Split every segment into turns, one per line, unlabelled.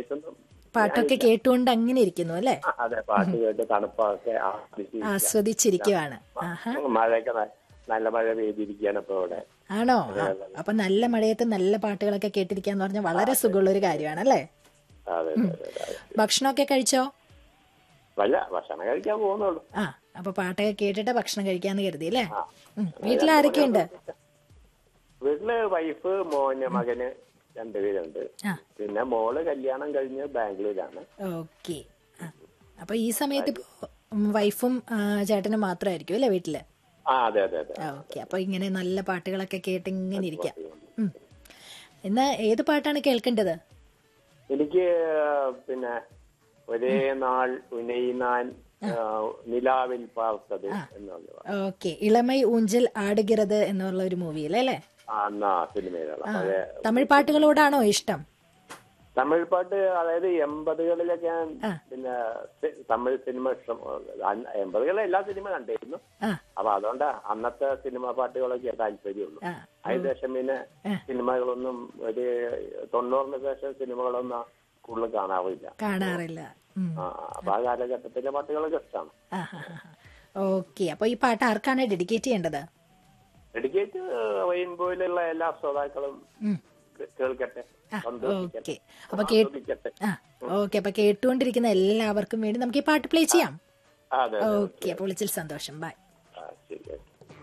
പ്രത്യേകിച്ചൊന്നും
പാട്ടൊക്കെ കേട്ടുകൊണ്ട് അങ്ങനെ ഇരിക്കുന്നു അല്ലേ
ആ, അതെ പാട്ട് കേട്ട് തണുപ്പൊക്കെ ആസ്വദിച്ച്
ആസ്വദിച്ചിരിക്കുവാണ് ആഹാ
മഴയൊക്കെ ന- നല്ല മഴ പെയ്തിരിക്കുകയാണ് ഇപ്പൊ ഇവിടെ
ആണോ ആ, അപ്പൊ നല്ല മഴയത്ത് നല്ല പാട്ടുകളൊക്കെ കേട്ടിരിക്കാന്ന് പറഞ്ഞാൽ വളരെ സുഖമുള്ള ഒരു കാര്യമാണ് അല്ലേ
അതെ അതെ അതെ, അതെ
ഭക്ഷണമൊക്കെ കഴിച്ചോ
വല്ല ഭക്ഷണം കഴിക്കാൻ പോകുന്നുള്ളൂ
ആ അപ്പൊ പാട്ടൊക്കെ കേട്ടിട്ട് ഭക്ഷണം കഴിക്കാന്ന് കരുതി അല്ലേ
ആ.
ഉം. വീട്ടിലാരൊക്കെയുണ്ട്
വീട്ടില് വൈഫ് മോന് മകന് രണ്ടുപേരുണ്ട്
ആ
പിന്നെ മോള് കല്യാണം കഴിഞ്ഞ് ബാംഗ്ലൂരാണ്
ഓക്കെ അപ്പൊ ഈ സമയത്ത് ഇപ്പോ ഉം, വൈഫും ആ, ചേട്ടനും മാത്രമായിരിക്കും അല്ലേ വീട്ടില്
ആ അതെ അതെ അതെ
ഓക്കെ അപ്പൊ ഇങ്ങനെ നല്ല പാട്ടുകളൊക്കെ കേട്ട് ഇങ്ങനെ ഇരിക്കാം ഉം. ഇന്ന് ഏത് പാട്ടാണ് കേൾക്കേണ്ടത്
എനിക്ക് പിന്നെ ഒരേ നാൾ ഉനയിനാൻ ആ, നിലാവിൽ പാർത്തത് എന്നുള്ള
ഓക്കെ ഇളമൈ ഊഞ്ചൽ ആടുകിറത് എന്നുള്ള ഒരു മൂവിയിൽ അല്ലേ
ആ എന്നാ സിനിമയിലുള്ള പഴയ
തമിഴ് പാട്ടുകളോടാണോ ഇഷ്ടം
തമിഴ് പാട്ട് അതായത് എൺപതുകളിലൊക്കെ ഞാൻ
ആ.
പിന്നെ സി- തമിഴ് സിനിമ ഇഷ്ടം അന്ന് എൺപതുകളിലെ എല്ലാ സിനിമ കണ്ടിരുന്നു
ആ
അപ്പൊ അതുകൊണ്ട് അന്നത്തെ സിനിമ പാട്ടുകളൊക്കെ താല്പര്യമുള്ളൂ
ആ
അതിനുശേഷം പിന്നെ സിനിമകളൊന്നും ഒരു തൊണ്ണൂറിന് ശേഷം സിനിമകളൊന്നും കൂടുതൽ കാണാറില്ല
കാണാറില്ല ഉം.
ആ അപ്പൊ ആ കാലഘട്ടത്തിലെ പാട്ടുകളൊക്കെ ഇഷ്ടമാണ്
ആ ഓക്കെ അപ്പൊ ഈ പാട്ട് ആർക്കാണ് ഡെഡിക്കേറ്റ് ചെയ്യേണ്ടത്
ഡെഡിക്കേറ്റ് റെയിൻബോയിലുള്ള എല്ലാ ശ്രോതാക്കളും
ഉം.
കേ- കേൾക്കട്ടെ
ആ
സന്തോഷിക്കട്ടെ
ഓക്കെ അപ്പൊ കേ
ആസ്വദിക്കട്ടെ
ആ ഓക്കെ അപ്പൊ കേട്ടുകൊണ്ടിരിക്കുന്ന എല്ലാവർക്കും വേണ്ടി നമുക്ക് ഈ പാട്ട് പ്ലേ ചെയ്യാം
ആ, അതെ അതെ
ഓക്കെ അപ്പൊ വിളിച്ചിൽ സന്തോഷം ബൈ
ആ, ശരി okay.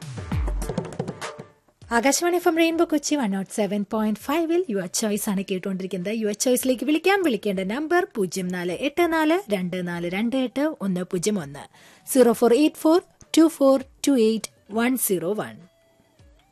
Akashvani from Rainbow Kochi one naught seven point ഫൈവിൽ യുവർ ചോയ്സ് ആണ് കേട്ടുകൊണ്ടിരിക്കുന്നത് യുവർ ചോയ്സിലേക്ക് വിളിക്കാൻ വിളിക്കേണ്ട നമ്പർ പൂജ്യം നാല് എട്ട് നാല് രണ്ട് നാല് രണ്ട് എട്ട് ഒന്ന് പൂജ്യം ഒന്ന് zero four eight four two four two eight one zero one